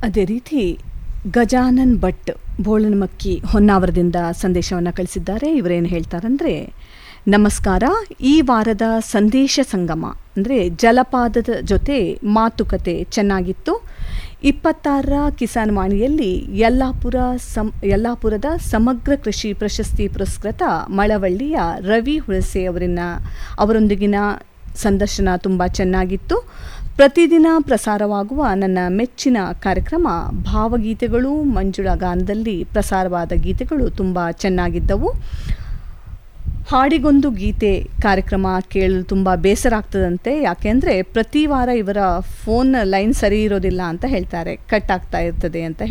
ಅದೇ ರೀತಿ ಗಜಾನನ್ ಭಟ್ ಬೋಳನಮಕ್ಕಿ ಹೊನ್ನಾವರದಿಂದ ಸಂದೇಶವನ್ನು ಕಳಿಸಿದ್ದಾರೆ ಇವರೇನು ಹೇಳ್ತಾರಂದರೆ ನಮಸ್ಕಾರ ಈ ವಾರದ ಸಂದೇಶ ಸಂಗಮ ಅಂದರೆ ಜಲಪಾದದ ಜೊತೆ ಮಾತುಕತೆ ಚೆನ್ನಾಗಿತ್ತು ಇಪ್ಪತ್ತಾರರ ಕಿಸಾನ್ ವಾಣಿಯಲ್ಲಿ ಯಲ್ಲಾಪುರ ಸಂ ಯಲ್ಲಾಪುರದ ಸಮಗ್ರ ಕೃಷಿ ಪ್ರಶಸ್ತಿ ಪುರಸ್ಕೃತ ಮಳವಳ್ಳಿಯ ರವಿ ಹುಳಸೆ ಅವರನ್ನ ಅವರೊಂದಿಗಿನ ಸಂದರ್ಶನ ತುಂಬ ಚೆನ್ನಾಗಿತ್ತು ಪ್ರತಿದಿನ ಪ್ರಸಾರವಾಗುವ ನನ್ನ ಮೆಚ್ಚಿನ ಕಾರ್ಯಕ್ರಮ ಭಾವಗೀತೆಗಳು ಮಂಜುಳ ಗಾನದಲ್ಲಿ ಪ್ರಸಾರವಾದ ಗೀತೆಗಳು ತುಂಬ ಚೆನ್ನಾಗಿದ್ದವು ಹಾಡಿಗೊಂದು ಗೀತೆ ಕಾರ್ಯಕ್ರಮ ಕೇಳಲು ತುಂಬ ಬೇಸರ ಆಗ್ತದಂತೆ ಯಾಕೆಂದರೆ ಪ್ರತಿ ವಾರ ಇವರ ಫೋನ್ ಲೈನ್ ಸರಿ ಇರೋದಿಲ್ಲ ಅಂತ ಹೇಳ್ತಾರೆ ಕಟ್ ಆಗ್ತಾ ಇರ್ತದೆ ಅಂತ